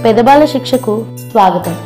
పెదబాల శిక్షకు స్వాగతం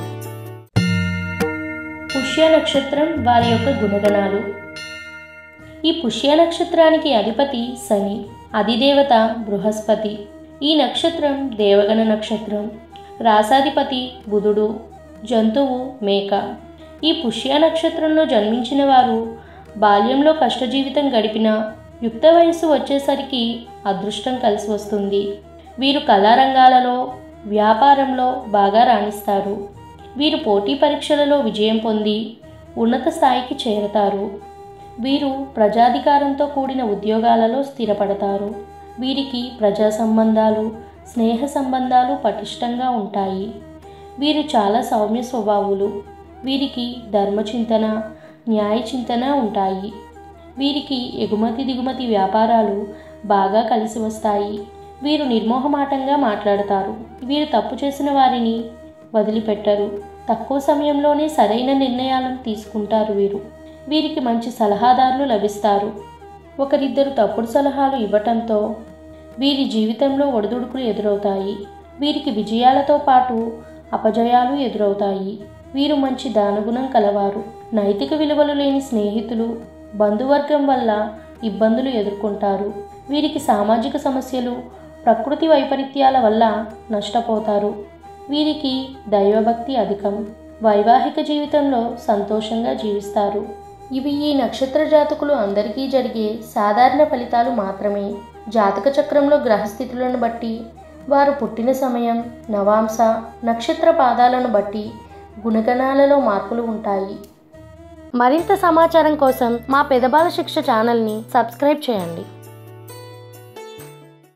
పుష్య నక్షత్రం వారి యొక్క గుణగణాలు ఈ పుష్య నక్షత్రానికి అధిపతి శని అధిదేవత బృహస్పతి ఈ నక్షత్రం దేవగణ నక్షత్రం రాసాధిపతి బుధుడు జంతువు మేక ఈ పుష్య నక్షత్రంలో జన్మించిన వారు బాల్యంలో కష్టజీవితం గడిపిన యుక్త వయస్సు వచ్చేసరికి అదృష్టం కలిసి వస్తుంది వీరు కళారంగాలలో వ్యాపారంలో బాగా రాణిస్తారు వీరు పోటీ పరీక్షలలో విజయం పొంది ఉన్నత స్థాయికి చేరతారు వీరు ప్రజాధికారంతో కూడిన ఉద్యోగాలలో స్థిరపడతారు వీరికి ప్రజా సంబంధాలు స్నేహ సంబంధాలు పటిష్టంగా ఉంటాయి వీరు చాలా సౌమ్య స్వభావులు వీరికి ధర్మచింతన న్యాయ చింతన ఉంటాయి వీరికి ఎగుమతి దిగుమతి వ్యాపారాలు బాగా కలిసి వస్తాయి వీరు నిర్మోహమాటంగా మాట్లాడతారు వీరు తప్పు చేసిన వారిని వదిలిపెట్టరు తక్కువ సమయంలోనే సరైన నిర్ణయాలను తీసుకుంటారు వీరు వీరికి మంచి సలహాదారులు లభిస్తారు ఒకరిద్దరు తప్పుడు సలహాలు ఇవ్వటంతో వీరి జీవితంలో ఒడిదుడుకులు ఎదురవుతాయి వీరికి విజయాలతో పాటు అపజయాలు ఎదురవుతాయి వీరు మంచి దానగుణం కలవారు నైతిక విలువలు లేని స్నేహితులు బంధువర్గం వల్ల ఇబ్బందులు ఎదుర్కొంటారు వీరికి సామాజిక సమస్యలు ప్రకృతి వైపరీత్యాల వల్ల నష్టపోతారు వీరికి దైవభక్తి అధికం వైవాహిక జీవితంలో సంతోషంగా జీవిస్తారు ఇవి ఈ నక్షత్ర జాతకులు అందరికీ జరిగే సాధారణ ఫలితాలు మాత్రమే జాతక చక్రంలో గ్రహస్థితులను బట్టి వారు పుట్టిన సమయం నవాంశ నక్షత్ర పాదాలను బట్టి గుణగణాలలో మార్పులు ఉంటాయి మరింత సమాచారం కోసం మా పెదబాల శిక్ష ఛానల్ని సబ్స్క్రైబ్ చేయండి